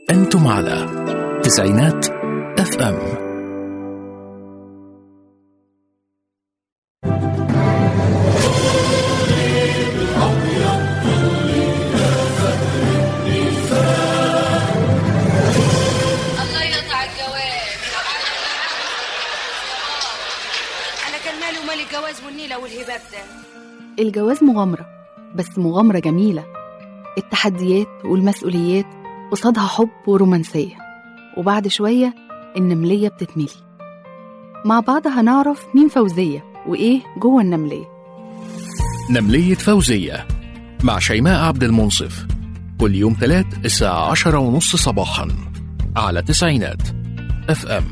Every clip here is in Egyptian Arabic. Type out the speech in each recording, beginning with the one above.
أنتم على تسعينات اف ام الله يقطع الجواز انا كان مالي ومال الجواز والنيله والهباب ده الجواز مغامرة بس مغامرة جميلة التحديات والمسؤوليات قصادها حب ورومانسية وبعد شوية النملية بتتملي مع بعض هنعرف مين فوزية وإيه جوه النملية نملية فوزية مع شيماء عبد المنصف كل يوم ثلاث الساعة عشرة ونص صباحا على تسعينات اف ام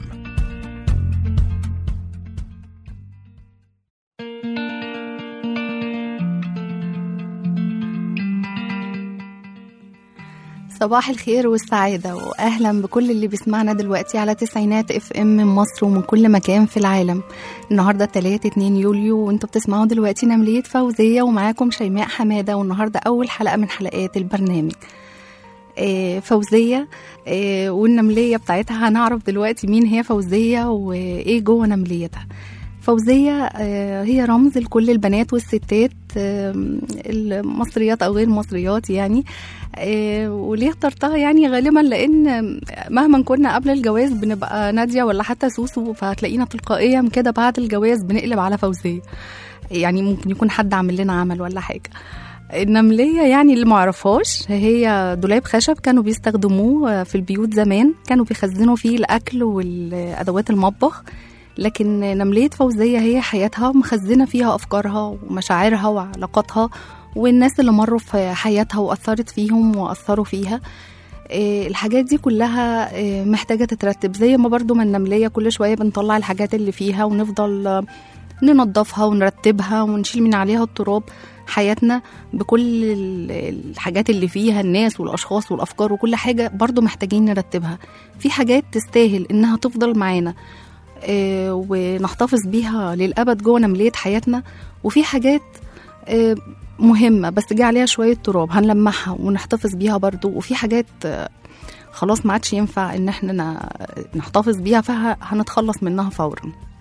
صباح الخير والسعادة وأهلا بكل اللي بيسمعنا دلوقتي على تسعينات اف ام من مصر ومن كل مكان في العالم النهاردة 3 2 يوليو وانتوا بتسمعوا دلوقتي نملية فوزية ومعاكم شيماء حمادة والنهاردة أول حلقة من حلقات البرنامج آه، فوزية آه، والنملية بتاعتها هنعرف دلوقتي مين هي فوزية وإيه جوه نمليتها فوزية آه، هي رمز لكل البنات والستات آه، المصريات أو غير المصريات يعني آه، وليه اخترتها يعني غالبا لان مهما كنا قبل الجواز بنبقى ناديه ولا حتى سوسو فهتلاقينا تلقائيا كده بعد الجواز بنقلب على فوزيه يعني ممكن يكون حد عامل لنا عمل ولا حاجه النملية يعني اللي معرفهاش هي دولاب خشب كانوا بيستخدموه في البيوت زمان كانوا بيخزنوا فيه الأكل والأدوات المطبخ لكن نملية فوزية هي حياتها مخزنة فيها أفكارها ومشاعرها وعلاقاتها والناس اللي مروا في حياتها وأثرت فيهم وأثروا فيها إيه، الحاجات دي كلها إيه، محتاجة تترتب زي ما برضو ما النملية كل شوية بنطلع الحاجات اللي فيها ونفضل آه، ننظفها ونرتبها ونشيل من عليها التراب حياتنا بكل ال- الحاجات اللي فيها الناس والأشخاص والأفكار وكل حاجة برضو محتاجين نرتبها في حاجات تستاهل إنها تفضل معانا آه، ونحتفظ بيها للأبد جوه نملية حياتنا وفي حاجات آه، مهمة بس جه عليها شوية تراب هنلمعها ونحتفظ بيها برضو وفي حاجات آه، خلاص ما عادش ينفع ان احنا ن- نحتفظ بيها فهنتخلص منها فورا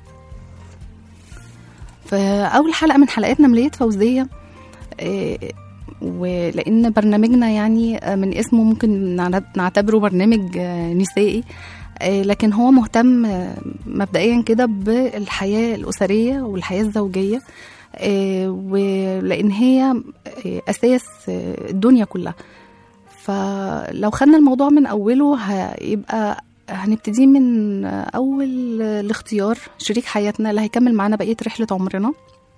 فأول حلقة من حلقات نملية فوزية آه، ولأن برنامجنا يعني آه، من اسمه ممكن نعت- نعتبره برنامج آه، نسائي آه، لكن هو مهتم آه، مبدئيا كده بالحياة الأسرية والحياة الزوجية آه، ولأن هي آه، أساس آه، الدنيا كلها فلو خدنا الموضوع من أوله هيبقى هنبتدي من أول الاختيار شريك حياتنا اللي هيكمل معانا بقية رحلة عمرنا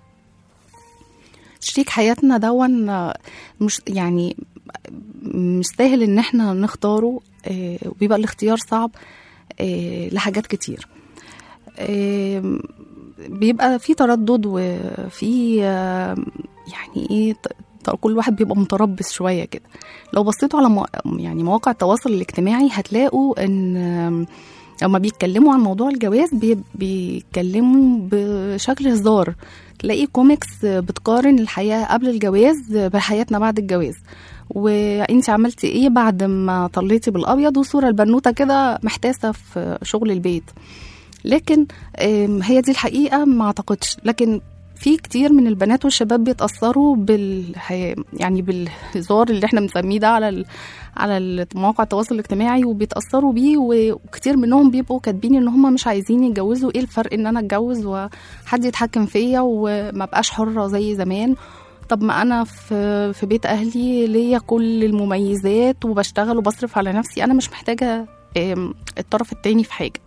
شريك حياتنا دون مش يعني مش سهل ان احنا نختاره آه، وبيبقى الاختيار صعب آه، لحاجات كتير آه، بيبقى في تردد وفي آه، يعني ايه ت- ت- كل واحد بيبقى متربص شويه كده لو بصيتوا على مو- يعني مواقع التواصل الاجتماعي هتلاقوا ان آم، لما بيتكلموا عن موضوع الجواز بي- بيتكلموا بشكل هزار تلاقي كوميكس بتقارن الحياه قبل الجواز بحياتنا بعد الجواز وانت عملتي ايه بعد ما طليتي بالابيض وصوره البنوته كده محتاسه في شغل البيت لكن آم، هي دي الحقيقه ما اعتقدش لكن في كتير من البنات والشباب بيتاثروا بال يعني بالهزار اللي احنا بنسميه ده على ال... على مواقع التواصل الاجتماعي وبيتاثروا بيه وكتير منهم بيبقوا كاتبين ان هم مش عايزين يتجوزوا ايه الفرق ان انا اتجوز وحد يتحكم فيا وما بقاش حره زي زمان طب ما انا في في بيت اهلي ليا كل المميزات وبشتغل وبصرف على نفسي انا مش محتاجه آم، الطرف التاني في حاجه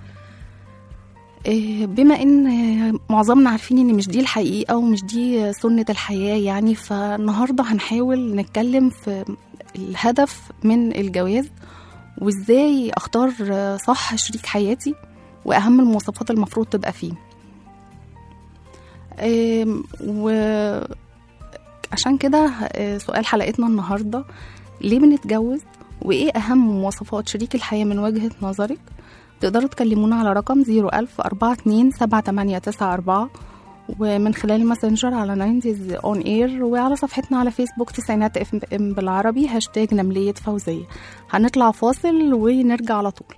آه، بما ان آه، معظمنا عارفين ان مش دي الحقيقه ومش دي سنه الحياه يعني فالنهارده هنحاول نتكلم في الهدف من الجواز وازاي اختار آه، صح شريك حياتي واهم المواصفات المفروض تبقى فيه آم، وعشان كده آه، سؤال حلقتنا النهارده ليه بنتجوز وايه اهم مواصفات شريك الحياه من وجهه نظرك تقدروا تكلمونا على رقم 01000 42 7894 ومن خلال الماسنجر على 90 اون اير وعلى صفحتنا على فيسبوك تسعينات اف ام بالعربي هاشتاج نملية فوزية هنطلع فاصل ونرجع على طول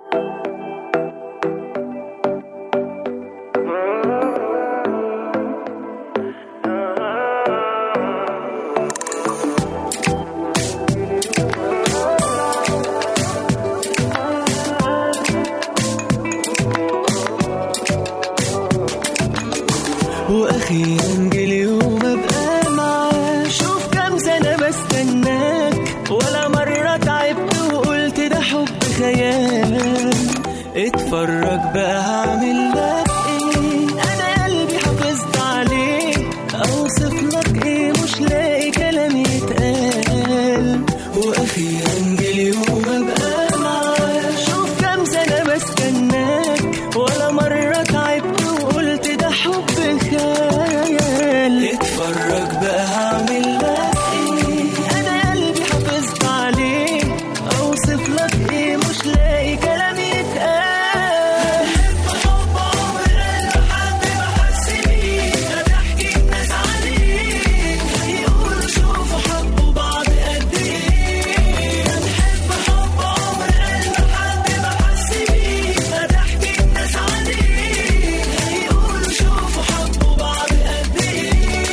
واخيرا جه اليوم ابقى معاك شوف كام سنه بستناك ولا مره تعبت وقلت ده حب خيال اتفرج بقى هعمل لك ايه انا قلبي حافظت عليه اوصف لك ايه مش لاقي كلام يتقال واخيرا جه اليوم ابقى معاك شوف كام سنه بستناك ولا مره تعبت وقلت ده حب خيال اتفرج بقى هعمل لك ايه انا قلبي حافظت عليه اوصف لك ايه مش لاقي كلام يتقال بحب حب عمر قلب حد ما حس بيه بحكي الناس عليه هيقولوا شوفوا حبوا بعض قد ايه بحب حب عمر قلب حد ما حس بيه بحكي الناس عليه هيقولوا شوفوا حبوا بعض قد ايه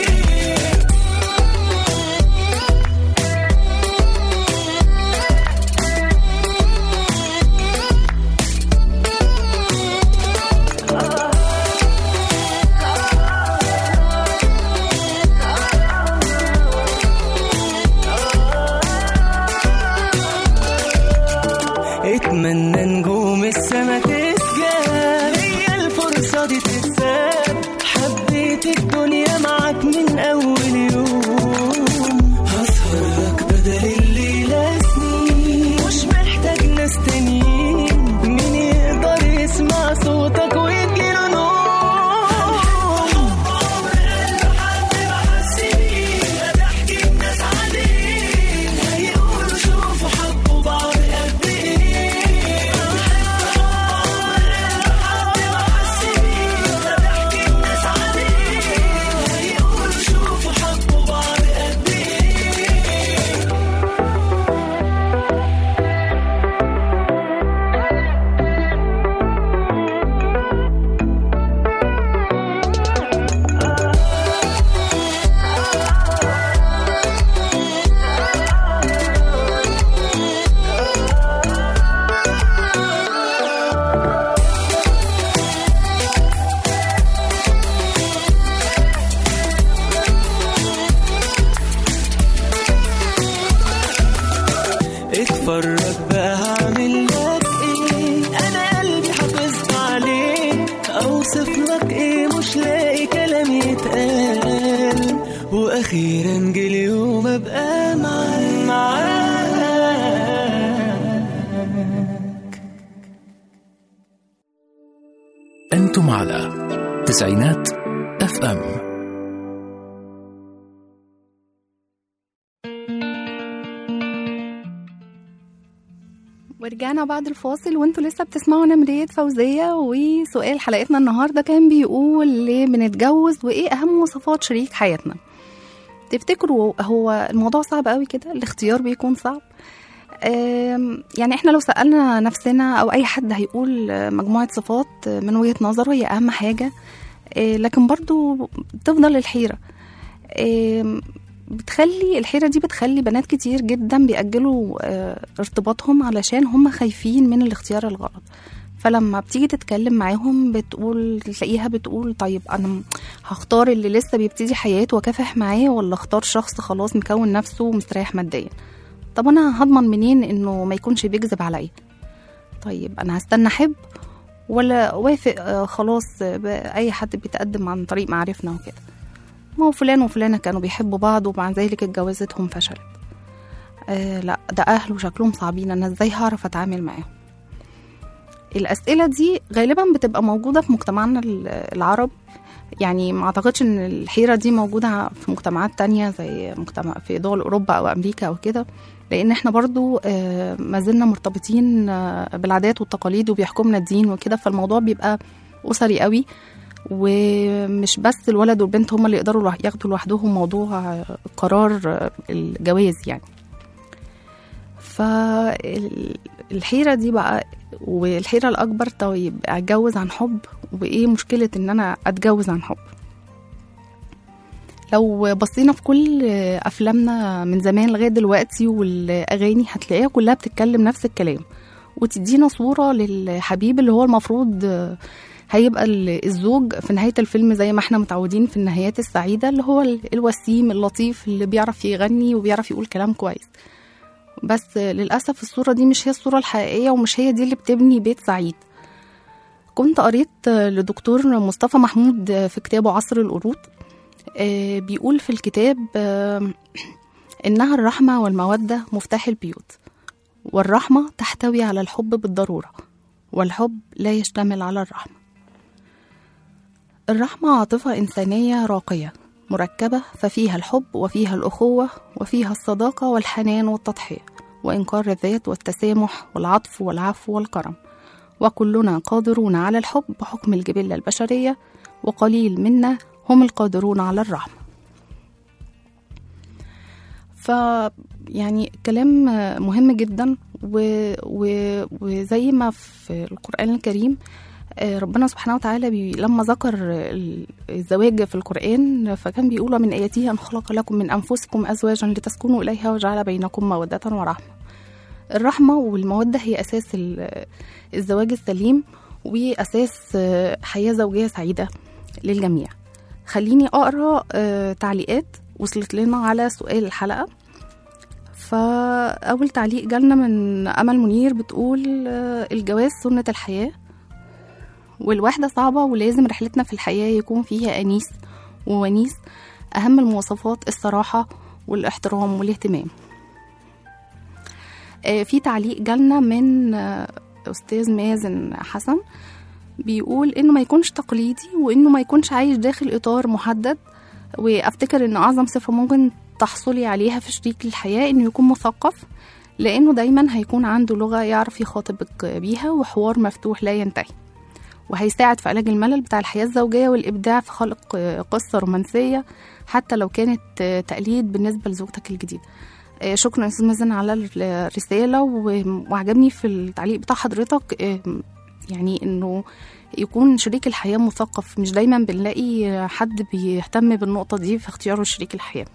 اتمنى نجوم السما تتجاب هي الفرصة دي تتساب حبيت الدنيا معاك من أول يوم هسهر لك بدل الليلة سنين مش محتاج ناس تانيين مين يقدر يسمع صوتك ويجيله نور بحكي الناس عليه هيقولوا شوفوا حبوا بعض قد ايه بحكي الناس عليه هيقولوا شوفوا حبوا بعض قد ايه اتفرج بقى هعمل لك ايه انا قلبي حافظت عليه اوصف لك ايه مش لاقي كلام يتقال واخيرا جه اليوم ابقى معاك معاك أنتم على تسعينات اف ام ورجعنا بعد الفاصل وانتوا لسه بتسمعوا نمرية فوزية وسؤال حلقتنا النهاردة كان بيقول ليه بنتجوز وايه اهم مواصفات شريك حياتنا تفتكروا هو الموضوع صعب قوي كده الاختيار بيكون صعب أم، يعني احنا لو سألنا نفسنا او اي حد هيقول آه، مجموعة صفات آه، من وجهة نظره هي اهم حاجة آه، لكن برضو تفضل الحيرة آم، بتخلي الحيرة دي بتخلي بنات كتير جدا بيأجلوا آه، ارتباطهم علشان هم خايفين من الاختيار الغلط فلما بتيجي تتكلم معاهم بتقول تلاقيها بتقول طيب انا م- هختار اللي لسه بيبتدي حياته واكافح معاه ولا اختار شخص خلاص مكون نفسه ومستريح ماديا طب انا هضمن منين انه ما يكونش بيكذب عليا طيب انا هستنى احب ولا وافق آه، خلاص آه، بقى اي حد بيتقدم عن طريق معارفنا وكده ما هو فلان وفلانة كانوا بيحبوا بعض ومع ذلك اتجوازتهم فشلت آه لا ده أهل وشكلهم صعبين أنا إزاي هعرف أتعامل معاهم الأسئلة دي غالبا بتبقى موجودة في مجتمعنا ال- العرب يعني ما أعتقدش إن الحيرة دي موجودة في مجتمعات تانية زي مجتمع في دول أوروبا أو أمريكا أو كده لأن إحنا برضو آه، ما زلنا مرتبطين آه، بالعادات والتقاليد وبيحكمنا الدين وكده فالموضوع بيبقى أسري قوي ومش بس الولد والبنت هما اللي يقدروا لوح- ياخدوا لوحدهم موضوع آه، قرار آه، الجواز يعني فالحيرة دي بقى والحيرة الأكبر طيب أتجوز عن حب وإيه مشكلة إن أنا أتجوز عن حب لو بصينا في كل أفلامنا من زمان لغاية دلوقتي والأغاني هتلاقيها كلها بتتكلم نفس الكلام وتدينا صورة للحبيب اللي هو المفروض هيبقى ال- الزوج في نهاية الفيلم زي ما احنا متعودين في النهايات السعيدة اللي هو ال- الوسيم اللطيف اللي بيعرف يغني وبيعرف يقول كلام كويس بس للأسف الصورة دي مش هي الصورة الحقيقية ومش هي دي اللي بتبني بيت سعيد كنت قريت لدكتور مصطفى محمود في كتابه عصر القرود آه، بيقول في الكتاب آه، إنها الرحمة والمودة مفتاح البيوت والرحمة تحتوي على الحب بالضرورة والحب لا يشتمل على الرحمة الرحمة عاطفة إنسانية راقية مركبة ففيها الحب وفيها الأخوة وفيها الصداقة والحنان والتضحية وإنكار الذات والتسامح والعطف والعفو والكرم وكلنا قادرون على الحب بحكم الجبلة البشرية وقليل منا هم القادرون على الرحمة ف يعني كلام مهم جدا و... و... وزي ما في القرآن الكريم آه، ربنا سبحانه وتعالى بي... لما ذكر ال- الزواج في القرآن فكان بيقول من آياته أن خلق لكم من أنفسكم أزواجا لتسكنوا إليها وجعل بينكم مودة ورحمة الرحمة والمودة هي أساس ال- الزواج السليم وأساس آه، حياة زوجية سعيدة للجميع خليني أقرأ آه، تعليقات وصلت لنا على سؤال الحلقة فأول تعليق جالنا من أمل منير بتقول آه، الجواز سنة الحياة والوحدة صعبة ولازم رحلتنا في الحياة يكون فيها أنيس وونيس أهم المواصفات الصراحة والاحترام والاهتمام آه، في تعليق جالنا من آه، أستاذ مازن حسن بيقول إنه ما يكونش تقليدي وإنه ما يكونش عايش داخل إطار محدد وأفتكر إن أعظم صفة ممكن تحصلي عليها في شريك الحياة إنه يكون مثقف لأنه دايما هيكون عنده لغة يعرف يخاطبك بيها وحوار مفتوح لا ينتهي وهيساعد في علاج الملل بتاع الحياة الزوجية والإبداع في خلق آه، قصة رومانسية حتى لو كانت آه، تقليد بالنسبة لزوجتك الجديدة آه، شكرا يا استاذ مازن على الرسالة و- وعجبني في التعليق بتاع حضرتك آه، يعني انه يكون شريك الحياة مثقف مش دايما بنلاقي آه، حد بيهتم بالنقطة دي في اختياره شريك الحياة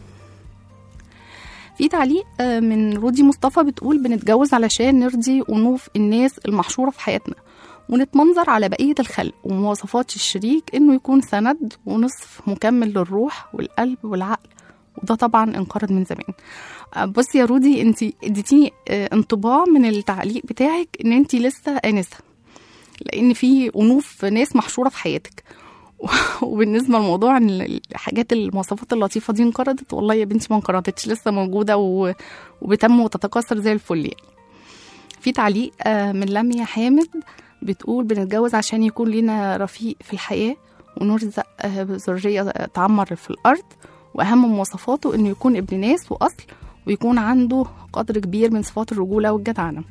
في تعليق آه، من رودي مصطفى بتقول بنتجوز علشان نرضي أنوف الناس المحشورة في حياتنا ونتمنظر على بقية الخلق ومواصفات الشريك إنه يكون سند ونصف مكمل للروح والقلب والعقل وده طبعا انقرض من زمان آه، بصي يا رودي انت اديتيني آه، انطباع من التعليق بتاعك ان انت لسه انسه لان في انوف ناس محشوره في حياتك وبالنسبه لموضوع ان الحاجات المواصفات اللطيفه دي انقرضت والله يا بنتي ما انقرضتش لسه موجوده و... وبتم وتتكاثر زي الفل يعني في تعليق آه، من لميا حامد بتقول بنتجوز عشان يكون لنا رفيق في الحياه ونرزق آه، بذريه تعمر في الارض واهم مواصفاته انه يكون ابن ناس واصل ويكون عنده قدر كبير من صفات الرجوله والجدعنه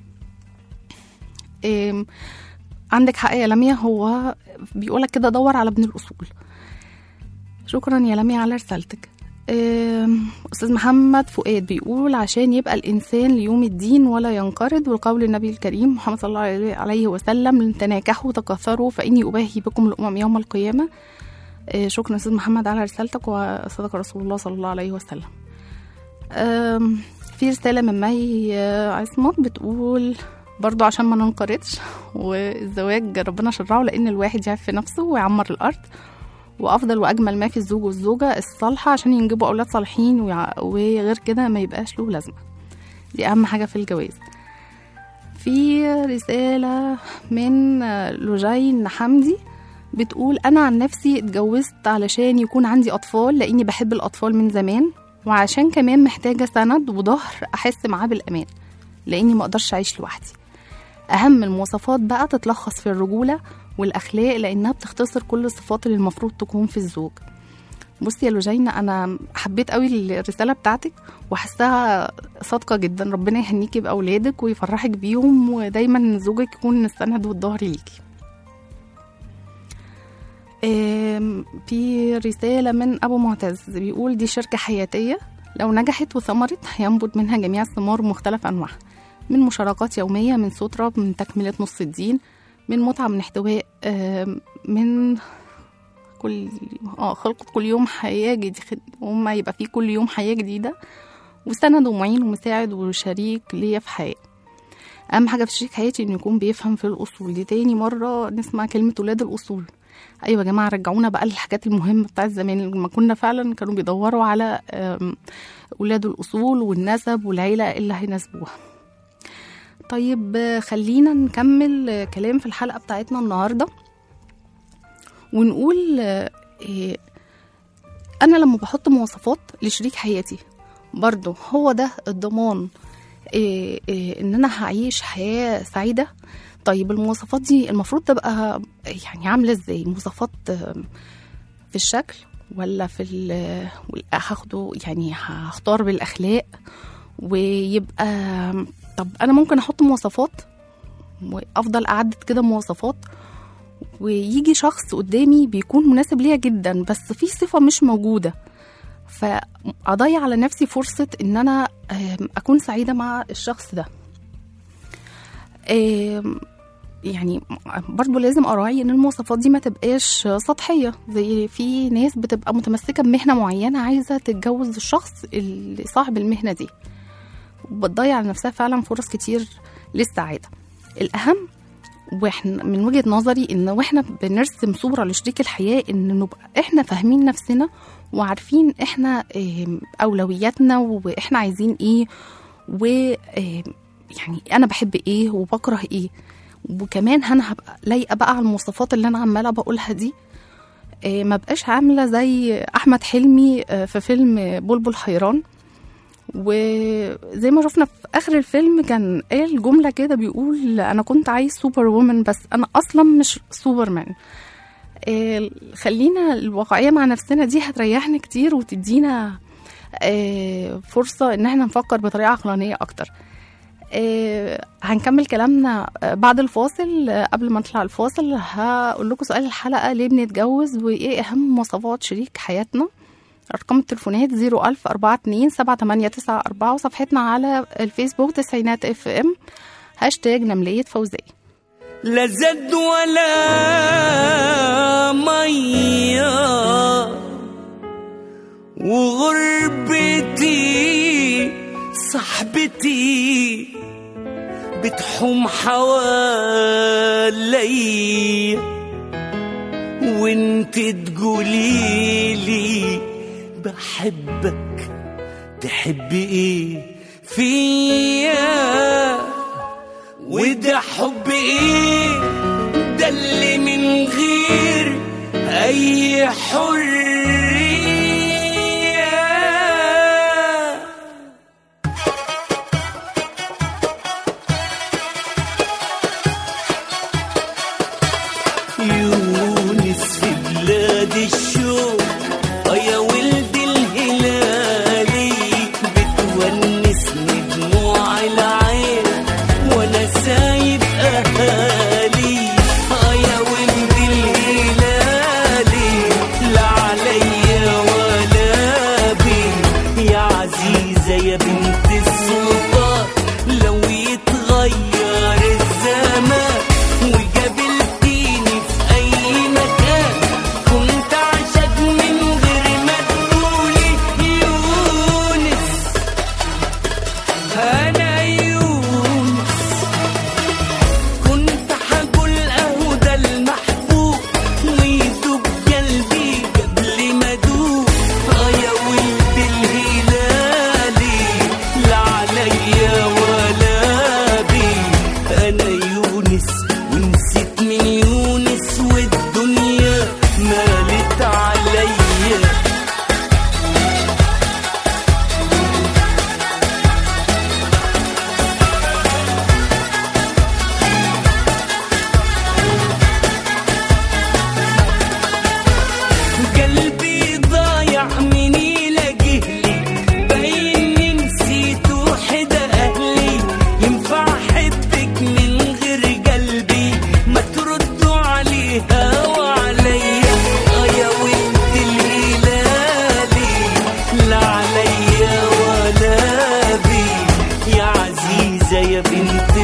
إم، عندك حق يا لميا هو بيقولك كده دور على ابن الاصول شكرا يا لميا على رسالتك أم، استاذ محمد فؤاد بيقول عشان يبقى الانسان ليوم الدين ولا ينقرض وقول النبي الكريم محمد صلى الله عليه- عليه وسلم لن تناكحوا تكاثروا فاني اباهي بكم الامم يوم القيامه أه، شكرا استاذ محمد على رسالتك وصدق رسول الله صلى الله عليه وسلم أم، في رسالة من مي آه، عصمت بتقول برضو عشان ما ننقرضش والزواج ربنا شرعه لأن الواحد يعرف في نفسه ويعمر الأرض وأفضل وأجمل ما في الزوج والزوجة الصالحة عشان ينجبوا أولاد صالحين ويع- وغير كده ما يبقاش له لازمة دي أهم حاجة في الجواز في رسالة من آه، لوجين حمدي بتقول أنا عن نفسي اتجوزت علشان يكون عندي أطفال لأني بحب الأطفال من زمان وعشان كمان محتاجة سند وظهر أحس معاه بالأمان لأني ما أقدرش أعيش لوحدي أهم المواصفات بقى تتلخص في الرجولة والأخلاق لأنها بتختصر كل الصفات اللي المفروض تكون في الزوج بصي يا لوجينا أنا حبيت قوي الرسالة بتاعتك وحسها صادقة جدا ربنا يهنيكي بأولادك ويفرحك بيهم ودايما زوجك يكون السند والظهر ليكي آم، في رسالة من أبو معتز بيقول دي شركة حياتية لو نجحت وثمرت هينبت منها جميع الثمار مختلف أنواعها من مشاركات يومية من سترة من تكملة نص الدين من متعة من احتواء آم، من كل اه خلقة كل يوم حياة جديدة وما يبقى فيه كل يوم حياة جديدة وسند ومعين ومساعد وشريك ليا في حياتي أهم حاجة في شريك حياتي إنه يكون بيفهم في الأصول دي تاني مرة نسمع كلمة ولاد الأصول أيوة يا جماعة رجعونا بقى للحاجات المهمة بتاعت زمان لما كنا فعلا كانوا بيدوروا على آم، ولاد الأصول والنسب والعيلة اللي هيناسبوها طيب آه، خلينا نكمل آه، كلام في الحلقة بتاعتنا النهاردة ونقول آه، إيه، أنا لما بحط مواصفات لشريك حياتي برضو هو ده الضمان إيه إيه ان انا هعيش حياه سعيده طيب المواصفات دي المفروض تبقى يعني عامله ازاي مواصفات آم، في الشكل ولا في ال- هاخده يعني هختار بالاخلاق ويبقى طب انا ممكن احط مواصفات وافضل اعدد كده مواصفات ويجي شخص قدامي بيكون مناسب ليا جدا بس في صفه مش موجوده فاضيع على نفسي فرصه ان انا آم، اكون سعيده مع الشخص ده آم، يعني برضو لازم اراعي ان المواصفات دي ما تبقاش سطحيه زي في ناس بتبقى متمسكه بمهنه معينه عايزه تتجوز الشخص اللي صاحب المهنه دي وبتضيع على نفسها فعلا فرص كتير للسعاده الاهم واحنا من وجهه نظري ان واحنا بنرسم صوره لشريك الحياه ان نبقى احنا فاهمين نفسنا وعارفين احنا آم، اولوياتنا واحنا عايزين ايه و آم، يعني انا بحب ايه وبكره ايه وكمان انا هبقى لايقه بقى على المواصفات اللي انا عماله بقولها دي آه، ما بقاش عامله زي احمد حلمي آه، في فيلم بلبل حيران وزي ما شفنا في اخر الفيلم كان قال جمله كده بيقول انا كنت عايز سوبر وومن بس انا اصلا مش سوبر مان آه، خلينا الواقعيه مع نفسنا دي هتريحنا كتير وتدينا آه، فرصه ان احنا نفكر بطريقه عقلانيه اكتر آه، هنكمل كلامنا آه، بعد الفاصل آه، قبل ما نطلع الفاصل هقول لكم سؤال الحلقة ليه بنتجوز وإيه أهم مواصفات شريك حياتنا أرقام التليفونات 01000 42 7894 وصفحتنا على الفيسبوك تسعينات اف ام هاشتاج نملية فوزية لا زد ولا مية وغربتي صاحبتي بتحوم حوالي وانت تقوليلي بحبك تحبي ايه فيا وده حب ايه ده اللي من غير اي حريه يونس في بلاد الشوق آه يا ولد الهلالي بتونسني دموع العين وانا سايب اهالي آه يا ولد الهلالي لا علي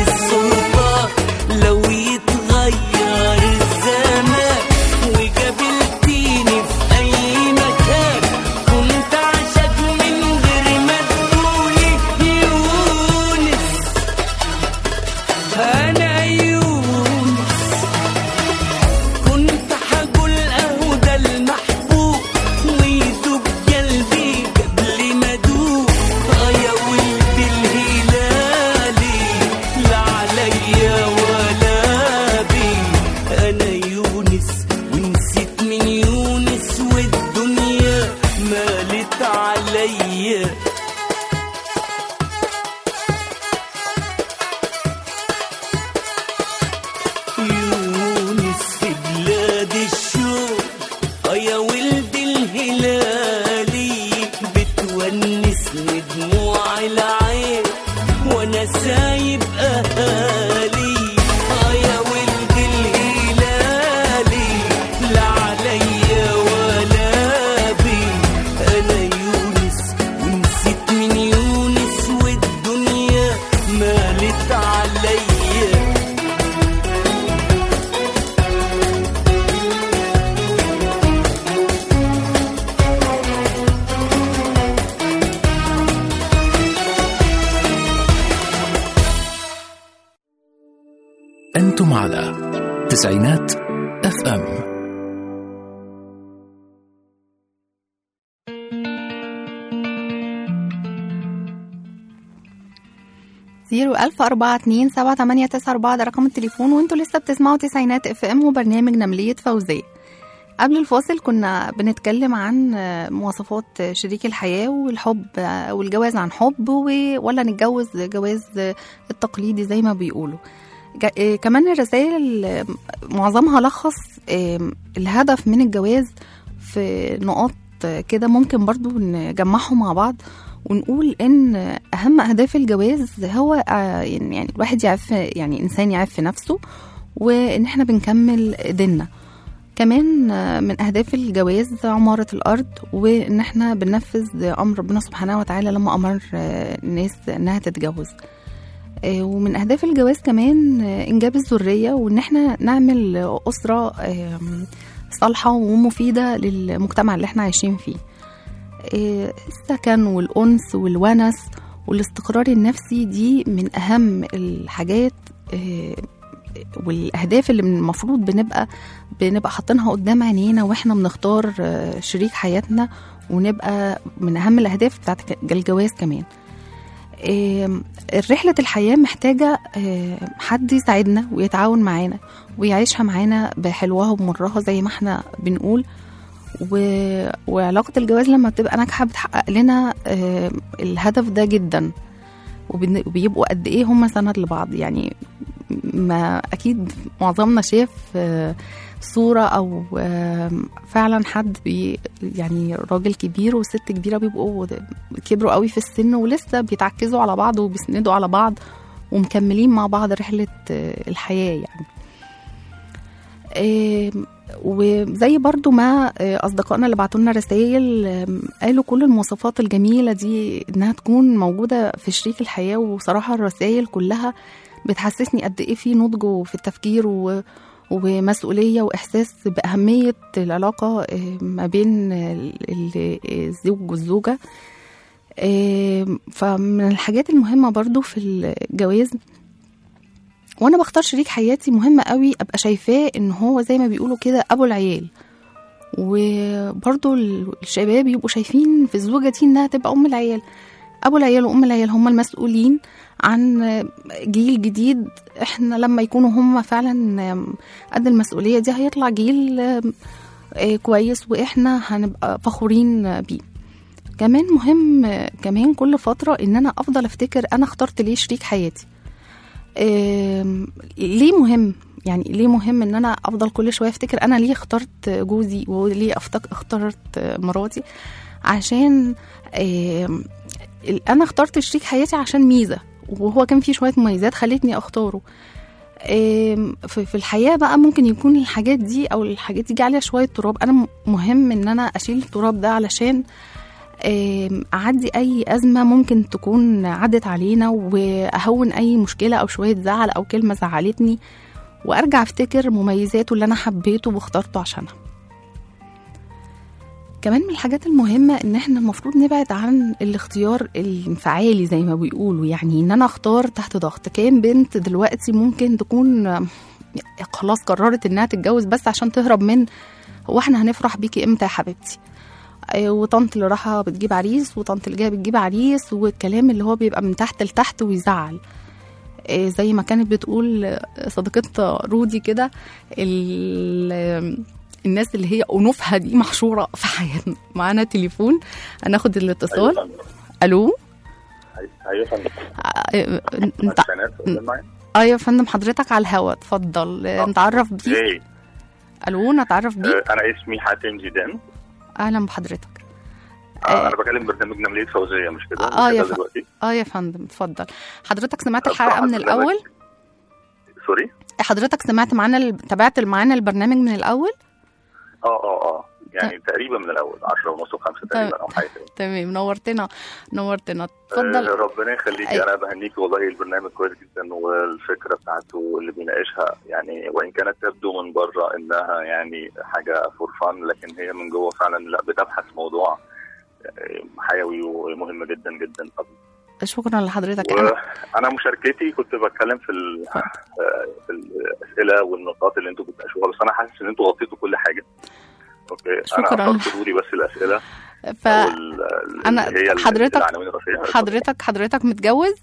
السلطان لو يتغير الزمان وقابلتيني في أي مكان كنت عاشق من غير ما تقولي يونس أنا يونس كنت حقول أهو ده المحبوب ويدوب قلبي قبل ما أدوب آه يا ولد الهلالي لا عليا ولا بي أنا يونس ونسيت من يونس والدنيا مالت عليا يونس في بلاد الشوق آه يا ولد الهلالي بتونسني دموع العين وانا سايب اهالي آه يا ولد الهلالي لا عليا ولا بي انا يونس ونسيت من يونس والدنيا مالت عليا أنتم على تسعينات اف ام زيرو ألف أربعة اتنين سبعة تمانية تسعة أربعة ده رقم التليفون وانتوا لسه بتسمعوا تسعينات اف ام وبرنامج نملية فوزية قبل الفاصل كنا بنتكلم عن مواصفات شريك الحياة والحب والجواز عن حب و- ولا نتجوز جواز التقليدي زي ما بيقولوا جا- كمان الرسائل معظمها لخص الهدف من الجواز في نقاط كده ممكن برضو نجمعهم مع بعض ونقول ان اهم اهداف الجواز هو آه، يعني الواحد يعرف يعني انسان يعرف في نفسه وان احنا بنكمل ديننا كمان آه، من اهداف الجواز عماره الارض وان احنا بننفذ امر ربنا سبحانه وتعالى لما امر آه، الناس انها تتجوز آه، ومن اهداف الجواز كمان آه، انجاب الذريه وان احنا نعمل اسره آم، صالحه ومفيده للمجتمع اللي احنا عايشين فيه آه، السكن والأنس والونس والاستقرار النفسي دي من أهم الحاجات آه، والأهداف اللي من المفروض بنبقى بنبقى حاطينها قدام عينينا واحنا بنختار آه، شريك حياتنا ونبقى من أهم الأهداف بتاعت الجواز كمان آه، رحلة الحياة محتاجة آه، حد يساعدنا ويتعاون معانا ويعيشها معانا بحلوها ومرها زي ما احنا بنقول و... وعلاقة الجواز لما بتبقى ناجحة بتحقق لنا آه، الهدف ده جدا وبن- وبيبقوا قد ايه هم سند لبعض يعني ما اكيد معظمنا شاف آه، صورة او آه، فعلا حد بي يعني راجل كبير وست كبيرة بيبقوا كبروا قوي في السن ولسه بيتعكزوا على بعض وبيسندوا على بعض ومكملين مع بعض رحلة آه، الحياة يعني آم، وزي برضو ما آه، أصدقائنا اللي بعتوا لنا رسائل آم، قالوا كل المواصفات الجميلة دي إنها تكون موجودة في شريك الحياة وصراحة الرسائل كلها بتحسسني قد إيه في نضج في التفكير و ومسؤولية وإحساس بأهمية العلاقة آه، ما بين ال- ال- الزوج والزوجة آم، فمن الحاجات المهمة برضو في الجواز وانا بختار شريك حياتي مهم قوي ابقى شايفاه ان هو زي ما بيقولوا كده ابو العيال وبرضو الشباب يبقوا شايفين في الزوجة دي انها تبقى ام العيال ابو العيال وام العيال هم المسؤولين عن جيل جديد احنا لما يكونوا هم فعلا قد المسؤولية دي هيطلع جيل آه، كويس واحنا هنبقى فخورين بيه كمان مهم آه، كمان كل فترة ان انا افضل افتكر انا اخترت ليه شريك حياتي آم، ليه مهم يعني ليه مهم ان انا افضل كل شويه افتكر انا ليه اخترت جوزي وليه أفتك اخترت مراتي عشان آم، ال- انا اخترت شريك حياتي عشان ميزه وهو كان فيه شويه مميزات خلتني اختاره آم، في في الحياه بقى ممكن يكون الحاجات دي او الحاجات دي جه عليها شويه تراب انا م- مهم ان انا اشيل التراب ده علشان آم، اعدي اي ازمه ممكن تكون عدت علينا واهون اي مشكله او شويه زعل او كلمه زعلتني وارجع افتكر مميزاته اللي انا حبيته واخترته عشانها كمان من الحاجات المهمة إن إحنا المفروض نبعد عن الاختيار الانفعالي زي ما بيقولوا يعني إن أنا أختار تحت ضغط كام بنت دلوقتي ممكن تكون آم، خلاص قررت إنها تتجوز بس عشان تهرب من هو إحنا هنفرح بيكي إمتى يا حبيبتي آه، وطنط اللي راحة بتجيب عريس وطنط اللي جاية بتجيب عريس والكلام اللي هو بيبقى من تحت لتحت ويزعل آه، زي ما كانت بتقول آه، صديقتنا رودي كده ال- الناس اللي هي أنوفها دي محشورة في حياتنا معانا تليفون هناخد الاتصال ألو ايوه يا فندم آه، انت البنات اتفضل معايا. اه يا فندم حضرتك على الهوا اتفضل آه، نتعرف بيك ايه الو نتعرف بيك آه، انا اسمي حاتم زيدان اهلا بحضرتك آه، آه. انا بكلم برنامج نمليه فوزيه مش كده آه، مش يا كده ف- دلوقتي اه يا فندم اتفضل حضرتك سمعت آه، الحلقه بصراحة من البرنامج- الاول سوري حضرتك سمعت معانا ال- تابعت معانا البرنامج من الاول اه اه اه يعني تقريبا من الاول 10 ونص و5 تقريبا او حاجه كده تمام نورتنا نورتنا آه، اتفضل ربنا يخليكي أي. انا بهنيكي والله البرنامج كويس جدا والفكره بتاعته اللي بيناقشها يعني وان كانت تبدو من بره انها يعني حاجه فور فان لكن هي من جوه فعلا لا بتبحث موضوع آه، حيوي ومهم جدا جدا شكرا لحضرتك انا وانا مشاركتي كنت بتكلم في ال- آه، في الاسئله والنقاط اللي انتوا بتناقشوها بس انا حاسس ان انتوا غطيتوا كل حاجه اوكي شكراً. انا اثرت دوري بس الاسئله ف وال- ال- أنا- اللي هي ال- حضرتك- العناوين الرئيسيه حضرتك حضرتك متجوز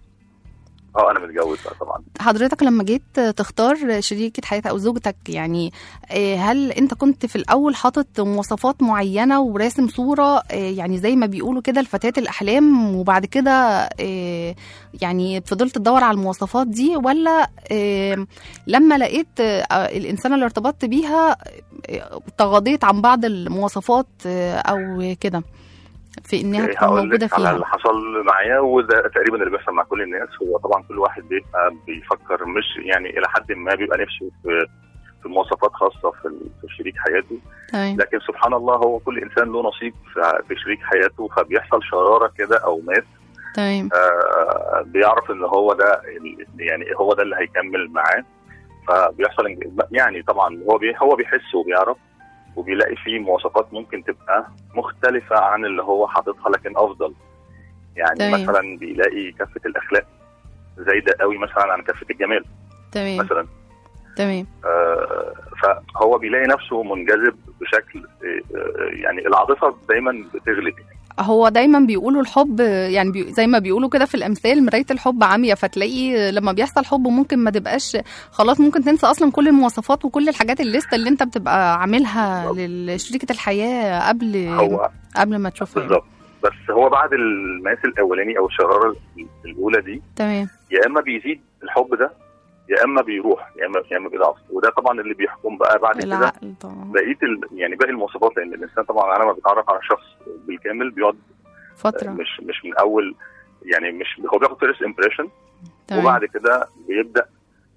اه انا متجوز بقى طبعا حضرتك لما جيت تختار شريكة حياتك أو زوجتك يعني آه، هل أنت كنت في الأول حاطط مواصفات معينة وراسم صورة آه، يعني زي ما بيقولوا كده لفتاة الأحلام وبعد كده آه، يعني فضلت تدور على المواصفات دي ولا آه، لما لقيت آه، الإنسانة اللي ارتبطت بيها آه، تغاضيت عن بعض المواصفات آه، أو كده في إنها إيه، تكون هقول موجودة لك على فيها اللي حصل معايا وده تقريبا اللي بيحصل مع كل الناس هو طبعا كل واحد بيبقى بيفكر مش يعني الى حد ما بيبقى نفسه في في مواصفات خاصه في ال- في شريك حياته تمام لكن سبحان الله هو كل انسان له نصيب في- في شريك حياته فبيحصل شراره كده او ماس تمام آه، بيعرف ان هو ده ال- يعني هو ده اللي هيكمل معاه فبيحصل إن- يعني طبعا هو بي هو بيحس وبيعرف وبيلاقي فيه مواصفات ممكن تبقى مختلفة عن اللي هو حاططها لكن أفضل يعني تمام. مثلا بيلاقي كفة الأخلاق زايدة قوي مثلا عن كفة الجمال تمام مثلا تمام آه، فهو بيلاقي نفسه منجذب بشكل آه، آه، يعني العاطفة دايما بتغلب هو دايما بيقولوا الحب يعني بي زي ما بيقولوا كده في الامثال مرايه الحب عمياء فتلاقي لما بيحصل حب ممكن ما تبقاش خلاص ممكن تنسى اصلا كل المواصفات وكل الحاجات الليسته اللي انت بتبقى عاملها لشريكه الحياه قبل هو قبل ما تشوفها بالظبط بس هو بعد الماس الاولاني او الشراره الاولى دي تمام يا اما بيزيد الحب ده يا اما بيروح يا اما يا اما بيضعف وده طبعا اللي بيحكم بقى بعد كده العقل طبعا بقيه ال... يعني باقي المواصفات لان الانسان طبعا على ما بيتعرف على شخص بالكامل بيقعد فتره مش مش من اول يعني مش هو بياخد فيرست امبريشن تمام وبعد كده بيبدا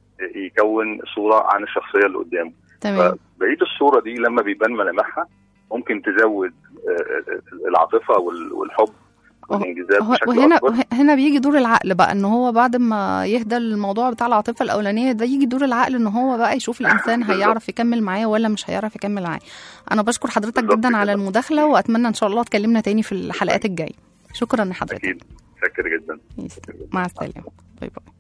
يكون صوره عن الشخصيه اللي قدامه تمام فبقيه الصوره دي لما بيبان ملامحها ممكن تزود آه، آه، العاطفه وال- والحب والانجذاب هو- بشكل وهنا اكبر وه- هنا بيجي دور العقل بقى ان هو بعد ما يهدى الموضوع بتاع العاطفه الاولانيه ده يجي دور العقل ان هو بقى يشوف الانسان بالظبط. هيعرف يكمل معاه ولا مش هيعرف يكمل معاه انا بشكر حضرتك بالظبط جدا على كده. المداخله واتمنى ان شاء الله تكلمنا تاني في الحلقات الجايه شكرا لحضرتك اكيد شاكر جدا ماشي. مع السلامه باي باي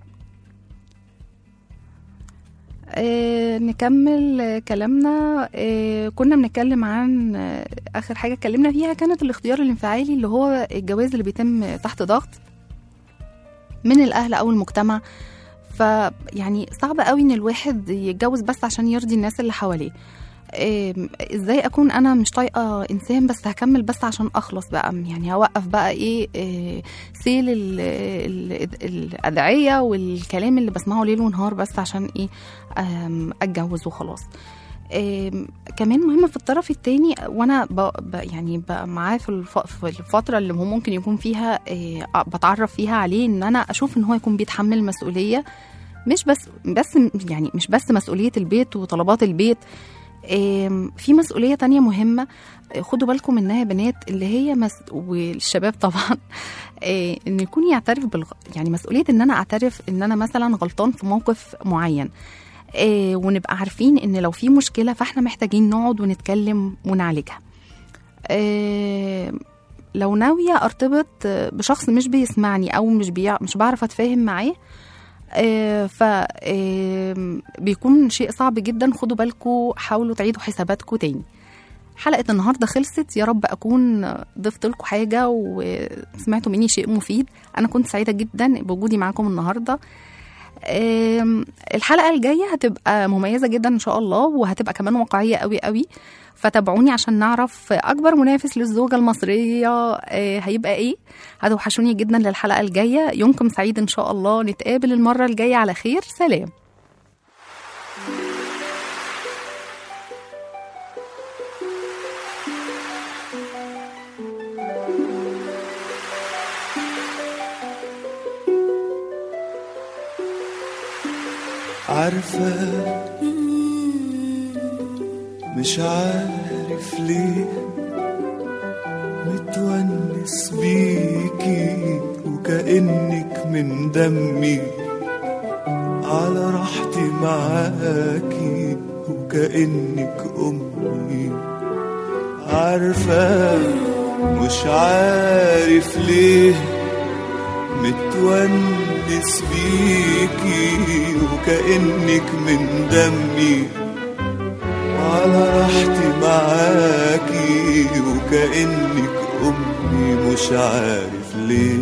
آه نكمل آه، كلامنا آه كنا بنتكلم عن آه اخر حاجه اتكلمنا فيها كانت الاختيار الانفعالي اللي هو الجواز اللي بيتم تحت ضغط من الاهل او المجتمع فيعني صعب قوي ان الواحد يتجوز بس عشان يرضي الناس اللي حواليه إيه، ازاي اكون انا مش طايقه انسان بس هكمل بس عشان اخلص بقى يعني هوقف بقى ايه, إيه سيل ال ال الادعيه والكلام اللي بسمعه ليل ونهار بس عشان ايه أم، اتجوز وخلاص إيه كمان مهم في الطرف التاني وانا ب ب يعني بقى معاه في, الف في الفتره اللي هو ممكن يكون فيها إيه بتعرف فيها عليه ان انا اشوف ان هو يكون بيتحمل مسؤوليه مش بس بس يعني مش بس مسؤوليه البيت وطلبات البيت آم، في مسؤولية تانية مهمة آه، خدوا بالكم منها يا بنات اللي هي مس... والشباب طبعا آه، ان يكون يعترف بالغ... يعني مسؤولية ان انا اعترف ان انا مثلا غلطان في موقف معين آه، ونبقى عارفين ان لو في مشكلة فاحنا محتاجين نقعد ونتكلم ونعالجها آه، لو ناوية ارتبط آه، بشخص مش بيسمعني او مش بيع... مش بعرف اتفاهم معاه آه، ف آم، بيكون شيء صعب جدا خدوا بالكم حاولوا تعيدوا حساباتكم تاني حلقة النهاردة خلصت يا رب أكون ضفت لكم حاجة وسمعتوا مني شيء مفيد أنا كنت سعيدة جدا بوجودي معاكم النهاردة آم، الحلقة الجاية هتبقى مميزة جدا إن شاء الله وهتبقى كمان واقعية قوي قوي فتابعوني عشان نعرف أكبر منافس للزوجة المصرية آه، هيبقى إيه هتوحشوني جدا للحلقة الجاية يومكم سعيد إن شاء الله نتقابل المرة الجاية على خير سلام عارفة مش عارف ليه متونس بيكي وكأنك من دمي على راحتي معاكي وكأنك أمي عارفة مش عارف ليه متونس بيكي وكأنك من دمي على راحتي معاكي وكأنك أمي مش عارف ليه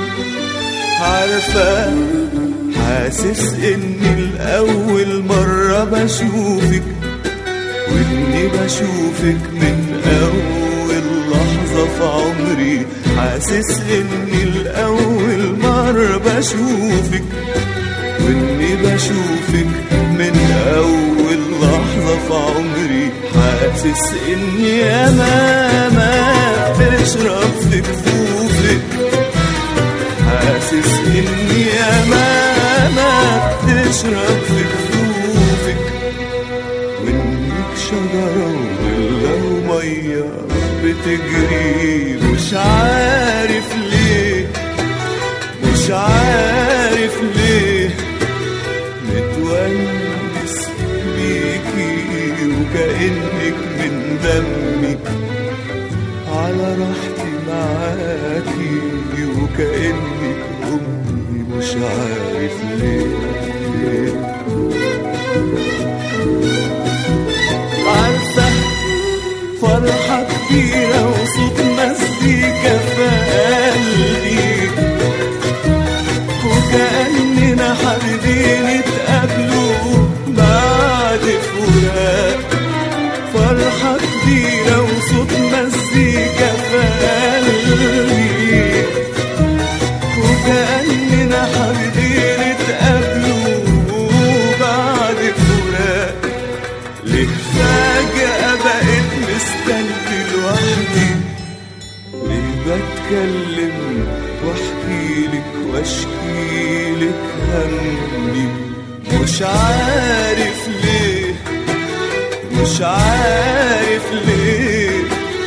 عارفة حاسس إني الأول مرة بشوفك وإني بشوفك من أول لحظة في عمري حاسس إني الأول مرة بشوفك وإني بشوفك من أول لحظة في عمري حاسس إني يا ماما بتشرب في كفوفك حاسس إني يا ماما بتشرب في كفوفك وإنك شجرة ولا ومية بتجري مش عارف ليه مش عارف ليه متونس بيكي وكأنك من دمي على راحتي معاكي وكأنك أمي مش عارف ليه عارفة فرحة كبيرة وصوت مزيكا في قلبي وكأننا حابين نتقابلوا بعد فراق فرحة كبيرة وصوت مزيكا في قلبي وكأننا حابين نتقابلوا بعد فراق ليه فجأة بقيت مستني لوحدي ليه بتكلم واحكي لك واشكي لك همي مش عارف ليه مش عارف ليه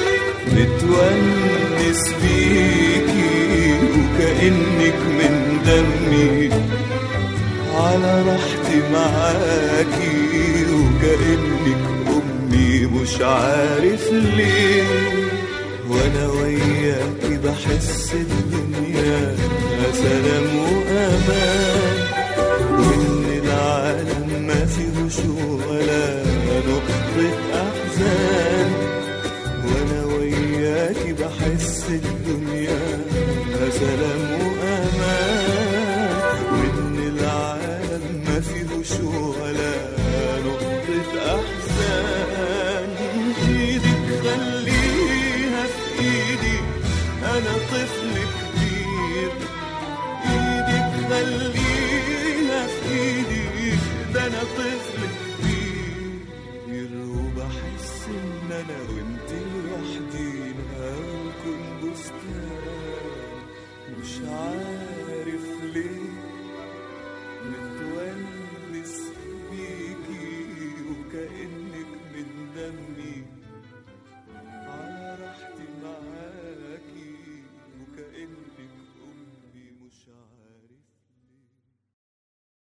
متونس بيكي وكأنك من دمي على راحتي معاكي وكأنك أمي مش عارف ليه وأنا وياكي بحس الدنيا سلام وأمان وإن العالم ما فيهوش ولا نقطة أحزان وأنا وياكي بحس الدنيا سلام وأمان وإن العالم ما فيهوش ولا نقطة أحزان إيدك خليها في إيدي أنا طفل كبير إيدك خليها في إيدي ده أنا طفل كبير وبحس إن أنا وأنت لوحدينا نكون بستان مش عارف ليه متولد